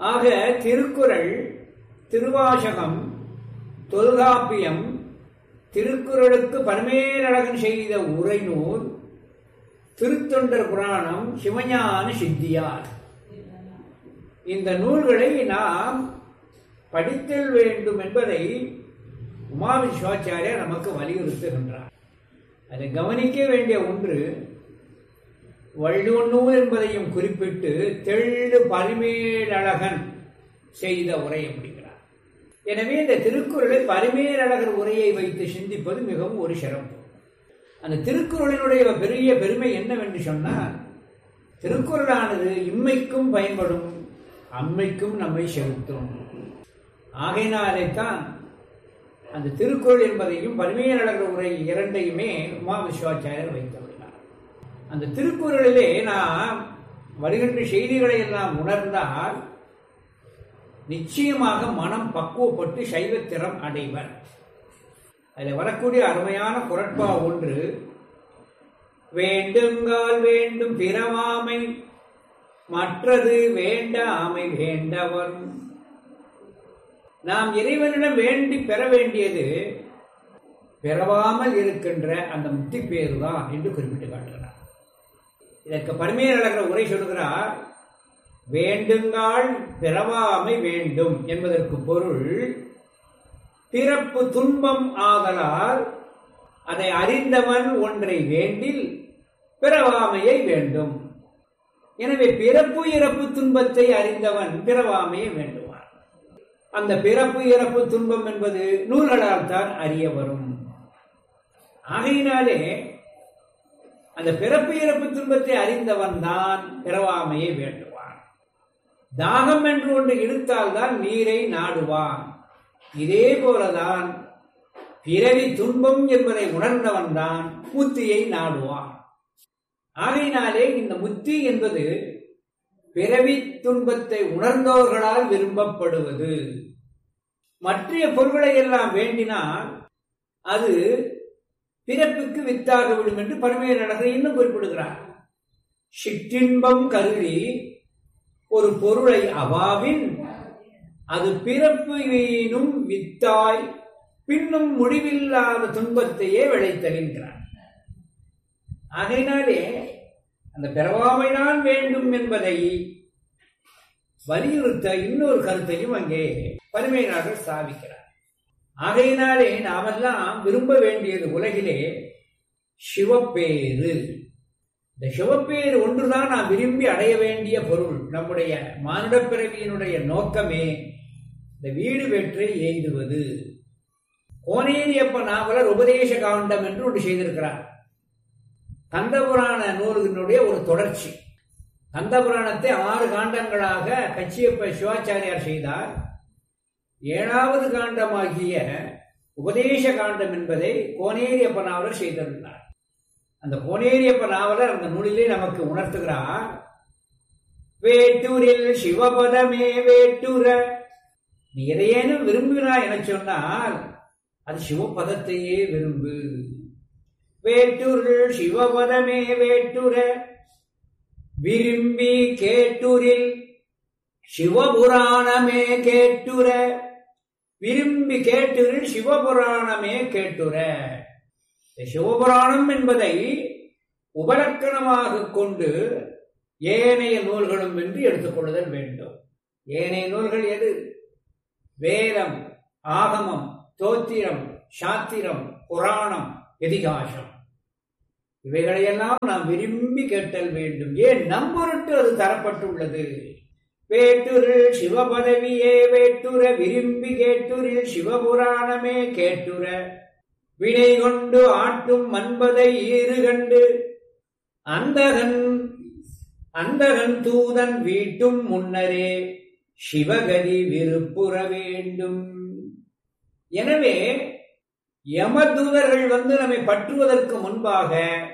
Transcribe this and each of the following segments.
ஆக திருக்குறள் திருவாசகம் தொல்காப்பியம் திருக்குறளுக்கு பரமேலழகன் செய்த உரைநூல் திருத்தொண்டர் புராணம் சிவஞான சித்தியார் இந்த நூல்களை நாம் படித்தல் வேண்டும் என்பதை உமாவிஸ்வாச்சாரியர் நமக்கு வலியுறுத்துகின்றார் அதை கவனிக்க வேண்டிய ஒன்று வள்ளுவநூல் என்பதையும் குறிப்பிட்டு தெள்ளு பரிமேலழகன் செய்த உரை அப்படிங்கிறார் எனவே இந்த திருக்குறளை பரிமேலழகர் உரையை வைத்து சிந்திப்பது மிகவும் ஒரு சிறப்பு அந்த திருக்குறளினுடைய பெரிய பெருமை என்னவென்று சொன்னால் திருக்குறளானது இம்மைக்கும் பயன்படும் அம்மைக்கும் நம்மை செலுத்தும் ஆகையினாலேத்தான் அந்த திருக்குறள் என்பதையும் பரிமையாளர்கள் உரை இரண்டையுமே உமா விஸ்வாச்சாரியர் வைத்துள்ளார் அந்த திருக்குறளிலே நாம் வருகின்ற செய்திகளை எல்லாம் உணர்ந்தால் நிச்சயமாக மனம் பக்குவப்பட்டு சைவத்திறம் அடைவர் அதில் வரக்கூடிய அருமையான குரட்பா ஒன்று வேண்டுங்கால் வேண்டும் பிறவாமை மற்றது வேண்டாமை வேண்டவரும் நாம் இறைவனிடம் வேண்டி பெற வேண்டியது பிறவாமல் இருக்கின்ற அந்த முக்தி பேரு தான் என்று குறிப்பிட்டு காட்டுகிறார் இதற்கு பரிமையாளர்கள் உரை சொல்கிறார் வேண்டுங்கால் பிறவாமை வேண்டும் என்பதற்கு பொருள் பிறப்பு துன்பம் ஆதலால் அதை அறிந்தவன் ஒன்றை வேண்டில் பிறவாமையை வேண்டும் எனவே பிறப்பு இறப்பு துன்பத்தை அறிந்தவன் பிறவாமையை வேண்டுவான் அந்த பிறப்பு இறப்பு துன்பம் என்பது நூல்களால் தான் அறிய வரும் ஆகையினாலே அந்த பிறப்பு இறப்பு துன்பத்தை அறிந்தவன் தான் பிறவாமையை வேண்டுவான் தாகம் என்று ஒன்று இழுத்தால்தான் நீரை நாடுவான் இதே போலதான் பிறவி துன்பம் என்பதை உணர்ந்தவன் தான் முத்தியை நாடுவான் ஆகையினாலே இந்த முத்தி என்பது பிறவி துன்பத்தை உணர்ந்தவர்களால் விரும்பப்படுவது மற்ற பொருள்களை எல்லாம் வேண்டினால் அது பிறப்புக்கு வித்தாக விடும் என்று பரமைய நடத்தை இன்னும் குறிப்பிடுகிறார் சிற்றின்பம் கருதி ஒரு பொருளை அவாவின் அது பிறப்பு வீணும் வித்தாய் பின்னும் முடிவில்லாத துன்பத்தையே விளைத்தகின்றார் ஆகையினாலே அந்த பிறவாமைதான் வேண்டும் என்பதை வலியுறுத்த இன்னொரு கருத்தையும் அங்கே பருமையினார்கள் ஸ்தாபிக்கிறார் ஆகையினாலே நாமெல்லாம் விரும்ப வேண்டியது உலகிலே சிவப்பேறு இந்த சிவப்பேறு ஒன்றுதான் நாம் விரும்பி அடைய வேண்டிய பொருள் நம்முடைய மானுட பிறவியினுடைய நோக்கமே இந்த வீடு வெற்றை ஏந்துவது கோனேரியப்ப நாவலர் உபதேச காண்டம் என்று ஒன்று செய்திருக்கிறார் கந்தபுராண நூலினுடைய ஒரு தொடர்ச்சி கந்தபுராணத்தை ஆறு காண்டங்களாக கச்சியப்ப சிவாச்சாரியார் செய்தார் ஏழாவது காண்டமாகிய உபதேச காண்டம் என்பதை கோனேரியப்ப நாவலர் செய்திருந்தார் அந்த கோனேரியப்ப நாவலர் அந்த நூலிலே நமக்கு உணர்த்துகிறார் வேட்டூரில் சிவபதமே வேட்டுர நீ எதையேனும் விரும்புகிறாய் என சொன்னால் அது சிவபதத்தையே விரும்பு வேட்டுருள் சிவபதமே வேட்டுர விரும்பி கேட்டுரில் சிவபுராணமே கேட்டுர விரும்பி கேட்டுரில் சிவபுராணமே கேட்டுர சிவபுராணம் என்பதை உபலக்கணமாக கொண்டு ஏனைய நூல்களும் என்று எடுத்துக்கொள்ளுதல் வேண்டும் ஏனைய நூல்கள் எது வேதம் ஆகமம் தோத்திரம் சாத்திரம் புராணம் எதிகாசம் இவைகளையெல்லாம் நாம் விரும்பி கேட்டல் வேண்டும் ஏன் நம்பொருட்டு அது தரப்பட்டுள்ளது வேட்டுரில் சிவபதவியே வேட்டுர விரும்பி கேட்டுரில் சிவபுராணமே கேட்டுர வினை கொண்டு ஆட்டும் மன்பதை ஈறு கண்டு அந்தகன் அந்தகன் தூதன் வீட்டும் முன்னரே சிவகதி விருப்புற வேண்டும் எனவே யமதூதர்கள் வந்து நம்மை பற்றுவதற்கு முன்பாக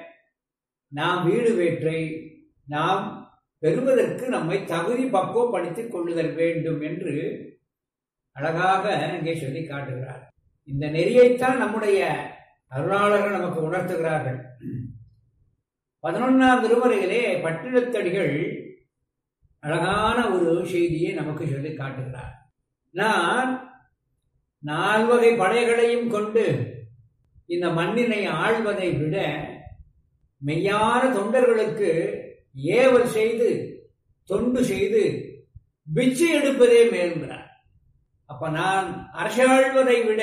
நாம் வீடு வேற்றை நாம் பெறுவதற்கு நம்மை தகுதி பக்குவப்படுத்திக் கொள்ளுதல் வேண்டும் என்று அழகாக இங்கே சொல்லி காட்டுகிறார் இந்த நெறியைத்தான் நம்முடைய அருளாளர்கள் நமக்கு உணர்த்துகிறார்கள் பதினொன்னாம் திருமுறையிலே பட்டினத்தடிகள் அழகான ஒரு செய்தியை நமக்கு சொல்லி காட்டுகிறார் நான் நால்வகை படைகளையும் கொண்டு இந்த மண்ணினை ஆள்வதை விட மெய்யான தொண்டர்களுக்கு ஏவல் செய்து தொண்டு செய்து பிச்சை எடுப்பதே மேல்கிறார் அப்ப நான் அரசாழ்வதை விட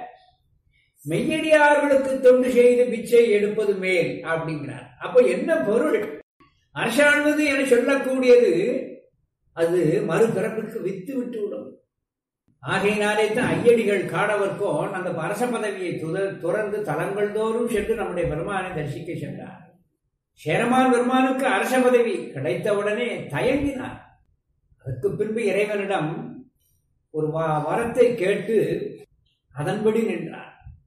மெய்யடியார்களுக்கு தொண்டு செய்து பிச்சை எடுப்பது மேல் அப்படிங்கிறார் அப்ப என்ன பொருள் அரசாழ்வது என சொல்லக்கூடியது அது மறுபிறப்புக்கு வித்து விட்டு விடும் ஆகையினாலே தான் ஐயடிகள் காடவர்க்கும் அந்த அரச பதவியை துறந்து தலங்கள் தோறும் சென்று நம்முடைய பெருமானை தரிசிக்க சென்றார் சேரமான் பெருமானுக்கு அரச பதவி கிடைத்தவுடனே தயங்கினார் அதற்கு பின்பு இறைவனிடம் ஒரு வரத்தை கேட்டு அதன்படி நின்றார்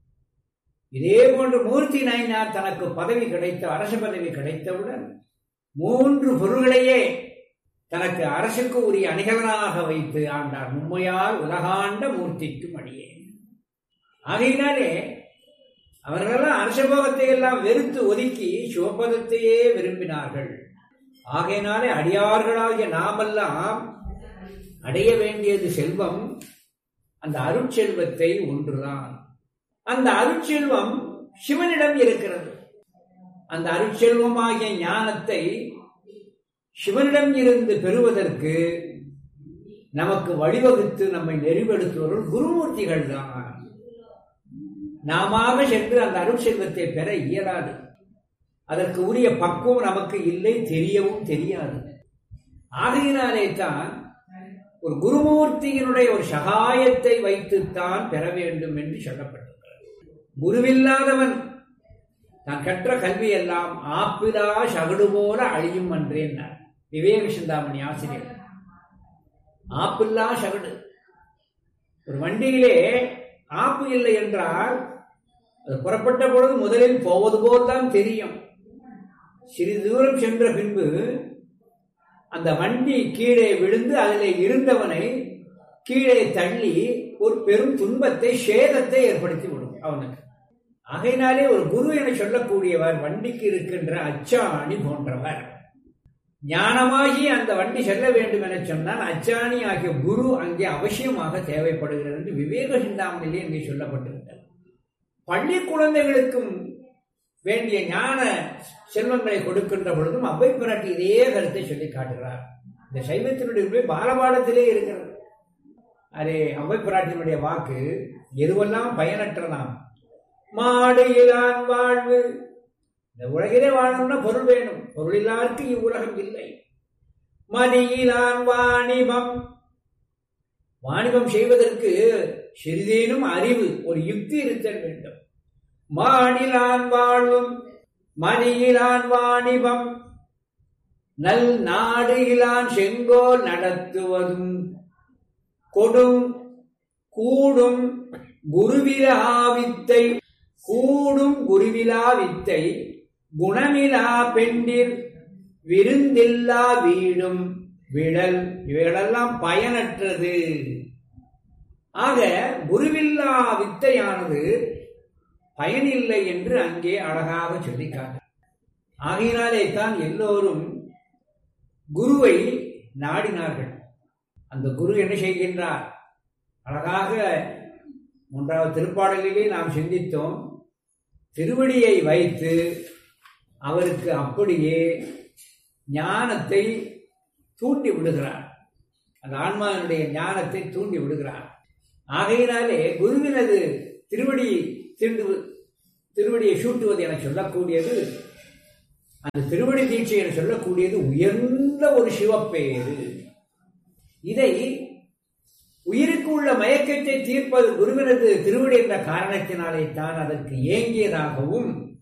இதே போன்று மூர்த்தி நாயனார் தனக்கு பதவி கிடைத்த அரச பதவி கிடைத்தவுடன் மூன்று பொருள்களையே தனக்கு அரசுக்கு உரிய அணிகலனாக வைத்து ஆண்டார் மும்மையால் உலகாண்ட மூர்த்திக்கும் அடியே ஆகையினாலே அவர்களெல்லாம் அரசபோகத்தை எல்லாம் வெறுத்து ஒதுக்கி சிவபதத்தையே விரும்பினார்கள் ஆகையினாலே அடியார்களாகிய நாமெல்லாம் அடைய வேண்டியது செல்வம் அந்த அருட்செல்வத்தை ஒன்றுதான் அந்த அருட்செல்வம் சிவனிடம் இருக்கிறது அந்த அருட்செல்வமாகிய ஞானத்தை சிவனிடம் இருந்து பெறுவதற்கு நமக்கு வழிவகுத்து நம்மை நெறிவெடுத்தவர்கள் குருமூர்த்திகள் தான் நாம சென்று அந்த அருட்செல்வத்தை பெற இயலாது அதற்கு உரிய பக்குவம் நமக்கு இல்லை தெரியவும் தெரியாது ஆகையினாலே தான் ஒரு குருமூர்த்தியினுடைய ஒரு சகாயத்தை வைத்துத்தான் பெற வேண்டும் என்று சொல்லப்பட்டிருக்கிறது குருவில்லாதவன் தான் கற்ற கல்வி எல்லாம் ஆப்பிலா சகடு போல அழியும் என்றேன் விவேக சிந்தாமணி ஆசிரியர் ஆப்பில்லா சகடு ஒரு வண்டியிலே ஆப்பு இல்லை என்றால் அது புறப்பட்ட பொழுது முதலில் போவது போல்தான் தெரியும் சிறிது தூரம் சென்ற பின்பு அந்த வண்டி கீழே விழுந்து அதில் இருந்தவனை கீழே தள்ளி ஒரு பெரும் துன்பத்தை சேதத்தை ஏற்படுத்தி விடும் அவனுக்கு ஆகையினாலே ஒரு குரு என சொல்லக்கூடியவர் வண்டிக்கு இருக்கின்ற அச்சாணி போன்றவர் ஞானமாகி அந்த வண்டி செல்ல வேண்டும் என சொன்னால் அச்சாணி ஆகிய குரு அங்கே அவசியமாக தேவைப்படுகிறது என்று விவேக சிந்தாமணிலே இங்கே சொல்லப்பட்டிருக்கிறது பள்ளி குழந்தைகளுக்கும் வேண்டிய ஞான செல்வங்களை கொடுக்கின்ற பொழுதும் அவ்வை பிராட்டி இதே கருத்தை சொல்லி காட்டுகிறார் இந்த சைவத்தினுடைய பாலபாடத்திலே இருக்கிறது அதே அவ்வை பிராட்டியினுடைய வாக்கு எதுவெல்லாம் பயனற்றதாம் மாடையிலான் வாழ்வு இந்த உலகிலே வாழணும்னா பொருள் வேணும் பொருள் இல்லாருக்கு இவ்வுலகம் இல்லை மதியிலான் வாணிபம் வாணிபம் செய்வதற்கு சிறிதேனும் அறிவு ஒரு யுக்தி இருத்தல் வேண்டும் மாடிலான் வாழும் மணியிலான் வாணிபம் நல் நாடு இலான் செங்கோல் நடத்துவதும் கொடும் கூடும் குருவிலாவித்தை கூடும் குருவிலா வித்தை குணமிலா பெண்டிர் விருந்தில்லா வீடும் விழல் இவைகளெல்லாம் பயனற்றது ஆக குருவில்லா வித்தையானது பயனில்லை என்று அங்கே அழகாக சொல்லி ஆகையினாலே தான் எல்லோரும் குருவை நாடினார்கள் அந்த குரு என்ன செய்கின்றார் அழகாக மூன்றாவது திருப்பாடலிலே நாம் சிந்தித்தோம் திருவடியை வைத்து அவருக்கு அப்படியே ஞானத்தை தூண்டி விடுகிறார் அந்த ஆன்மாவினுடைய ஞானத்தை தூண்டி விடுகிறார் ஆகையினாலே குருவினது திருவடி தீண்டு திருவடியை சூட்டுவது என சொல்லக்கூடியது அந்த திருவடி தீட்சை என சொல்லக்கூடியது உயர்ந்த ஒரு சிவப்பேறு இதை உயிருக்கு உள்ள மயக்கத்தை தீர்ப்பது குருவினது திருவடி என்ற காரணத்தினாலே தான் அதற்கு ஏங்கியதாகவும்